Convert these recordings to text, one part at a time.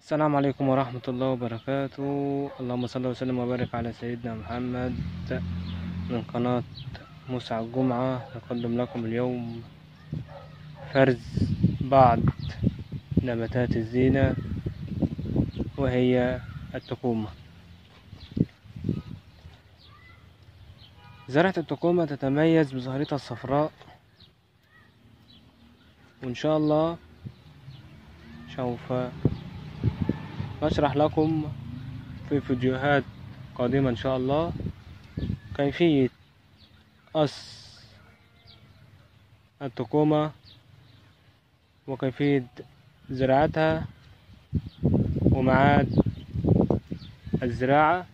السلام عليكم ورحمة الله وبركاته اللهم صل وسلم وبارك على سيدنا محمد من قناة مسعى الجمعة نقدم لكم اليوم فرز بعض نباتات الزينة وهي التكومة زرعة التكومة تتميز بزهرتها الصفراء وإن شاء الله سوف نشرح لكم في فيديوهات قادمة إن شاء الله كيفية قص التكومة وكيفية زراعتها وميعاد الزراعة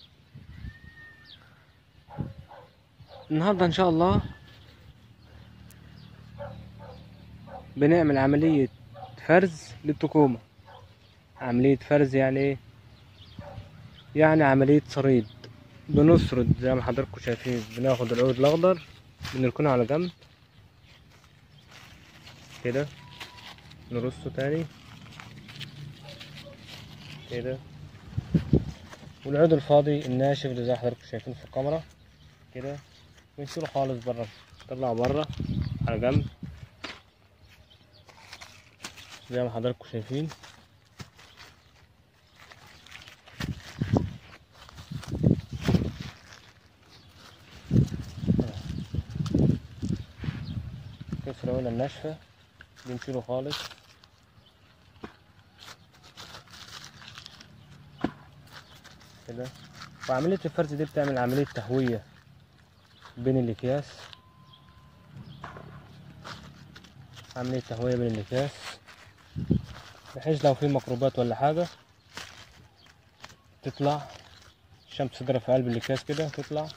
النهاردة إن شاء الله بنعمل عملية فرز للتكومة عملية فرز يعني ايه يعني عملية صريد بنسرد زي ما حضراتكم شايفين بناخد العود الأخضر بنركنه على جنب كده نرصه تاني كده والعود الفاضي الناشف اللي زي ما حضراتكم شايفين في الكاميرا كده بنشيله خالص بره نطلعه بره على جنب زي ما حضراتكم شايفين كيف العودة الناشفة بنشيله خالص كده وعملية الفرز دي بتعمل عملية تهوية بين الأكياس عملية تهوية بين الأكياس بحيث لو في ميكروبات ولا حاجة تطلع الشمس تضرب في قلب الأكياس كده تطلع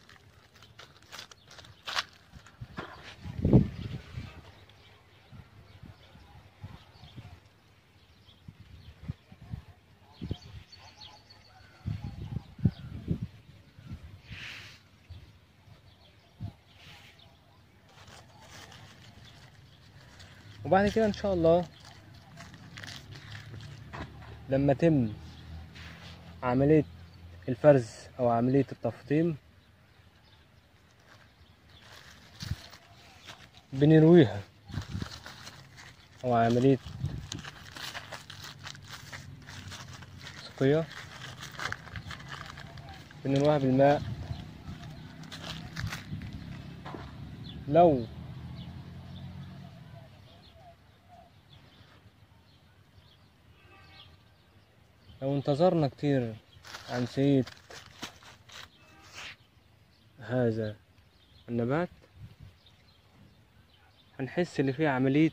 وبعد كده ان شاء الله لما تم عملية الفرز او عملية التفطيم بنرويها او عملية سقيا بنرويها بالماء لو لو انتظرنا كتير عن سيد هذا النبات هنحس ان فيه عملية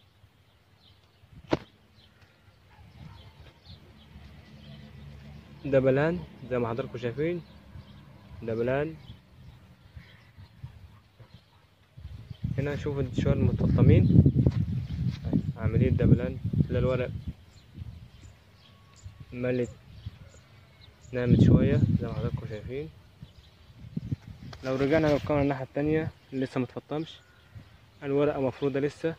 دبلان زي ما حضراتكم شايفين دبلان هنا شوفوا الشوار المتفطمين عملية دبلان تلاقي الورق ملت نامت شوية زي ما حضراتكم شايفين لو رجعنا للكاميرا الناحية التانية لسه متفطمش الورقة مفروضة لسه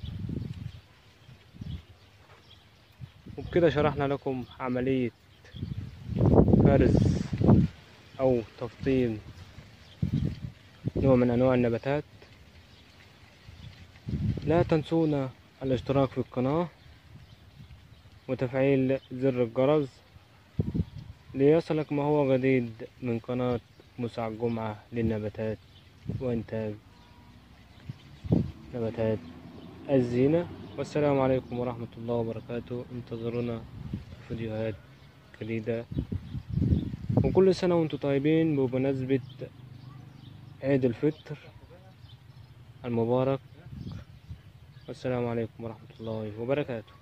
وبكده شرحنا لكم عملية فرز أو تفطيم نوع من أنواع النباتات لا تنسونا الاشتراك في القناة وتفعيل زر الجرس ليصلك ما هو جديد من قناة مسعى الجمعة للنباتات وإنتاج نباتات الزينة والسلام عليكم ورحمة الله وبركاته انتظرونا في فيديوهات جديدة وكل سنة وانتم طيبين بمناسبة عيد الفطر المبارك والسلام عليكم ورحمة الله وبركاته